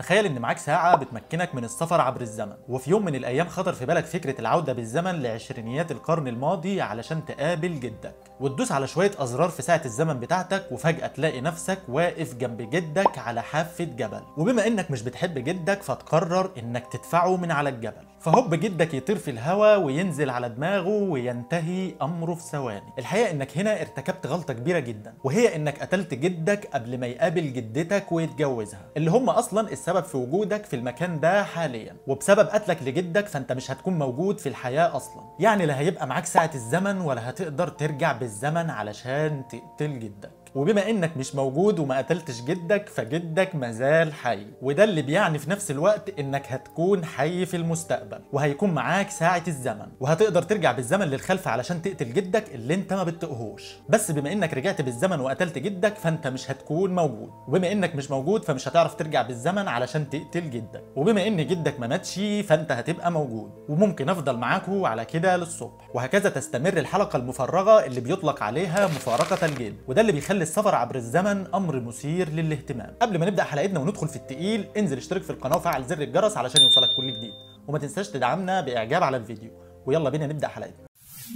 تخيل ان معاك ساعة بتمكنك من السفر عبر الزمن وفي يوم من الايام خطر في بالك فكرة العودة بالزمن لعشرينيات القرن الماضي علشان تقابل جدك وتدوس على شوية ازرار في ساعة الزمن بتاعتك وفجأة تلاقي نفسك واقف جنب جدك على حافة جبل وبما انك مش بتحب جدك فتقرر انك تدفعه من على الجبل فهوب جدك يطير في الهواء وينزل على دماغه وينتهي امره في ثواني الحقيقه انك هنا ارتكبت غلطه كبيره جدا وهي انك قتلت جدك قبل ما يقابل جدتك ويتجوزها اللي هم اصلا السبب في وجودك في المكان ده حاليا وبسبب قتلك لجدك فانت مش هتكون موجود في الحياه اصلا يعني لا هيبقى معاك ساعه الزمن ولا هتقدر ترجع بالزمن علشان تقتل جدك وبما انك مش موجود وما قتلتش جدك فجدك مازال حي وده اللي بيعني في نفس الوقت انك هتكون حي في المستقبل وهيكون معاك ساعة الزمن وهتقدر ترجع بالزمن للخلف علشان تقتل جدك اللي انت ما بتطقهوش بس بما انك رجعت بالزمن وقتلت جدك فانت مش هتكون موجود وبما انك مش موجود فمش هتعرف ترجع بالزمن علشان تقتل جدك وبما ان جدك ما ماتش فانت هتبقى موجود وممكن افضل معاكوا على كده للصبح وهكذا تستمر الحلقة المفرغة اللي بيطلق عليها مفارقة الجد وده اللي بيخلي السفر عبر الزمن امر مثير للاهتمام قبل ما نبدا حلقتنا وندخل في التقيل انزل اشترك في القناه وفعل زر الجرس علشان يوصلك كل جديد وما تنساش تدعمنا باعجاب على الفيديو ويلا بينا نبدا حلقتنا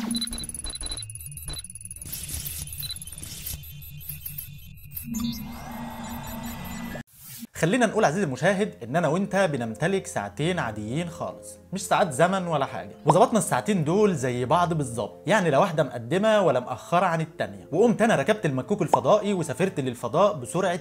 خلينا نقول عزيزي المشاهد ان انا وانت بنمتلك ساعتين عاديين خالص مش ساعات زمن ولا حاجه وظبطنا الساعتين دول زي بعض بالظبط يعني لا واحده مقدمه ولا مأخره عن التانيه وقمت انا ركبت المكوك الفضائي وسافرت للفضاء بسرعه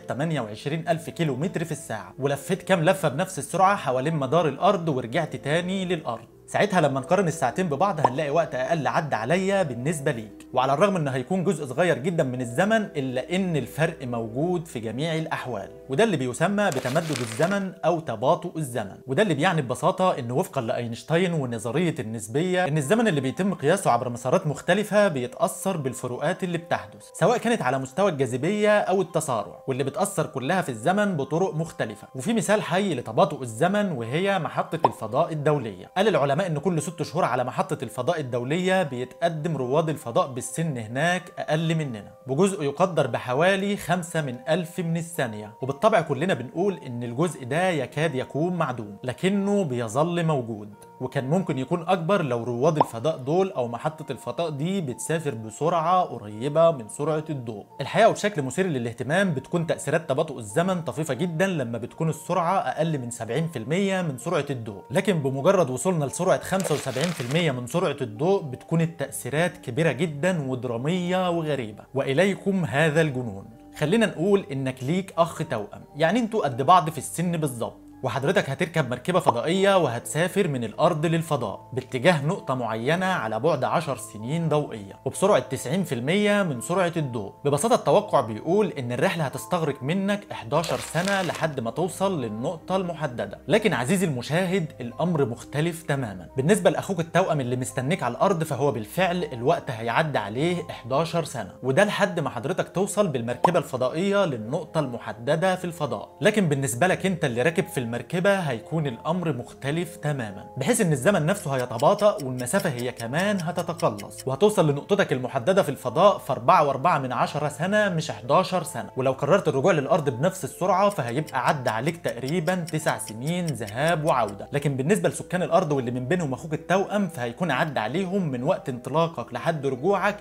28000 كيلو متر في الساعه ولفيت كام لفه بنفس السرعه حوالين مدار الارض ورجعت تاني للارض ساعتها لما نقارن الساعتين ببعض هنلاقي وقت اقل عدى عليا بالنسبه ليك وعلى الرغم انه هيكون جزء صغير جدا من الزمن الا ان الفرق موجود في جميع الاحوال وده اللي بيسمى بتمدد الزمن او تباطؤ الزمن وده اللي بيعني ببساطه ان وفقا لاينشتاين ونظريه النسبيه ان الزمن اللي بيتم قياسه عبر مسارات مختلفه بيتاثر بالفروقات اللي بتحدث سواء كانت على مستوى الجاذبيه او التسارع واللي بتاثر كلها في الزمن بطرق مختلفه وفي مثال حي لتباطؤ الزمن وهي محطه الفضاء الدوليه قال العلماء العلماء ان كل ست شهور على محطة الفضاء الدولية بيتقدم رواد الفضاء بالسن هناك اقل مننا بجزء يقدر بحوالي خمسة من ألف من الثانية وبالطبع كلنا بنقول ان الجزء ده يكاد يكون معدوم لكنه بيظل موجود وكان ممكن يكون اكبر لو رواد الفضاء دول او محطه الفضاء دي بتسافر بسرعه قريبه من سرعه الضوء الحقيقه وبشكل مثير للاهتمام بتكون تاثيرات تباطؤ الزمن طفيفه جدا لما بتكون السرعه اقل من 70% من سرعه الضوء لكن بمجرد وصولنا لسرعه 75% من سرعه الضوء بتكون التاثيرات كبيره جدا ودراميه وغريبه واليكم هذا الجنون خلينا نقول انك ليك اخ توأم يعني انتوا قد بعض في السن بالظبط وحضرتك هتركب مركبة فضائية وهتسافر من الأرض للفضاء باتجاه نقطة معينة على بعد 10 سنين ضوئية وبسرعة 90% من سرعة الضوء ببساطة التوقع بيقول إن الرحلة هتستغرق منك 11 سنة لحد ما توصل للنقطة المحددة لكن عزيزي المشاهد الأمر مختلف تماما بالنسبة لأخوك التوأم اللي مستنيك على الأرض فهو بالفعل الوقت هيعدي عليه 11 سنة وده لحد ما حضرتك توصل بالمركبة الفضائية للنقطة المحددة في الفضاء لكن بالنسبة لك أنت اللي راكب في المركبة هيكون الأمر مختلف تماما بحيث إن الزمن نفسه هيتباطأ والمسافة هي كمان هتتقلص وهتوصل لنقطتك المحددة في الفضاء في 4 و4 من 10 سنة مش 11 سنة ولو قررت الرجوع للأرض بنفس السرعة فهيبقى عدى عليك تقريبا 9 سنين ذهاب وعودة لكن بالنسبة لسكان الأرض واللي من بينهم أخوك التوأم فهيكون عدى عليهم من وقت انطلاقك لحد رجوعك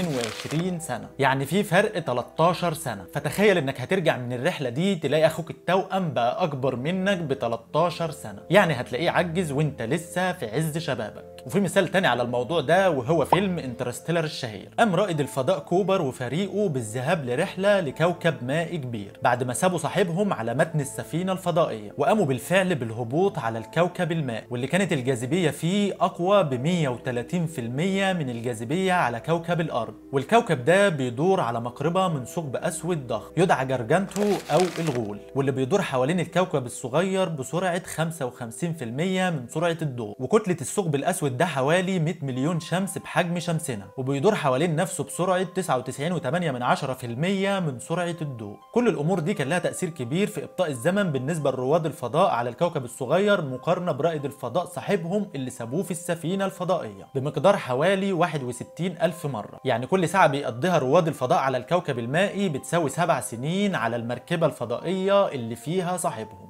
22 سنة يعني في فرق 13 سنة فتخيل إنك هترجع من الرحلة دي تلاقي أخوك التوأم بقى أكبر منك ب 13 سنة يعني هتلاقيه عجز وانت لسه في عز شبابك وفي مثال تاني على الموضوع ده وهو فيلم انترستيلر الشهير قام رائد الفضاء كوبر وفريقه بالذهاب لرحلة لكوكب مائي كبير بعد ما سابوا صاحبهم على متن السفينة الفضائية وقاموا بالفعل بالهبوط على الكوكب المائي واللي كانت الجاذبية فيه أقوى ب 130% من الجاذبية على كوكب الأرض والكوكب ده بيدور على مقربة من ثقب أسود ضخم يدعى جرجانتو أو الغول واللي بيدور حوالين الكوكب الصغير بسرعة 55% من سرعة الضوء وكتلة الثقب الأسود ده حوالي 100 مليون شمس بحجم شمسنا وبيدور حوالين نفسه بسرعة 99.8 من 10% من سرعة الضوء كل الأمور دي كان لها تأثير كبير في إبطاء الزمن بالنسبة لرواد الفضاء على الكوكب الصغير مقارنة برائد الفضاء صاحبهم اللي سابوه في السفينة الفضائية بمقدار حوالي 61 ألف مرة يعني كل ساعة بيقضيها رواد الفضاء على الكوكب المائي بتساوي سبع سنين على المركبة الفضائية اللي فيها صاحبهم وبعد ما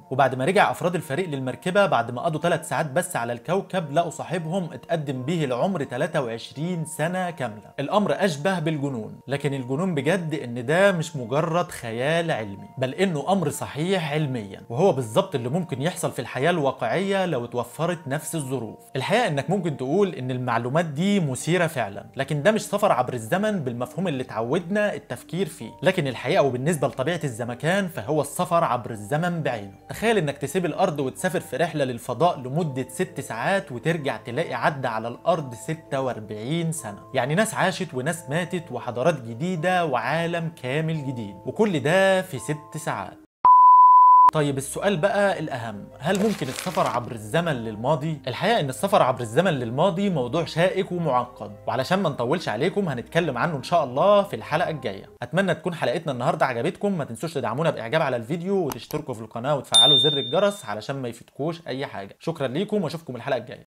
رجع افراد الفريق للمركبه بعد ما قضوا 3 ساعات بس على الكوكب لقوا صاحبهم اتقدم به العمر 23 سنه كامله الامر اشبه بالجنون لكن الجنون بجد ان ده مش مجرد خيال علمي بل انه امر صحيح علميا وهو بالظبط اللي ممكن يحصل في الحياه الواقعيه لو اتوفرت نفس الظروف الحقيقه انك ممكن تقول ان المعلومات دي مثيره فعلا لكن ده مش سفر عبر الزمن بالمفهوم اللي اتعودنا التفكير فيه لكن الحقيقه وبالنسبه لطبيعه الزمكان فهو السفر عبر الزمن بعينه تخيل انك تسيب الارض وتسافر في رحله للفضاء لمده 6 ساعات وترجع تلاقي عدى على الارض 46 سنه يعني ناس عاشت وناس ماتت وحضارات جديده وعالم كامل جديد وكل ده في 6 ساعات طيب السؤال بقى الأهم هل ممكن السفر عبر الزمن للماضي؟ الحقيقة إن السفر عبر الزمن للماضي موضوع شائك ومعقد وعلشان ما نطولش عليكم هنتكلم عنه إن شاء الله في الحلقة الجاية أتمنى تكون حلقتنا النهاردة عجبتكم ما تنسوش تدعمونا بإعجاب على الفيديو وتشتركوا في القناة وتفعلوا زر الجرس علشان ما يفوتكوش أي حاجة شكرا ليكم وأشوفكم الحلقة الجاية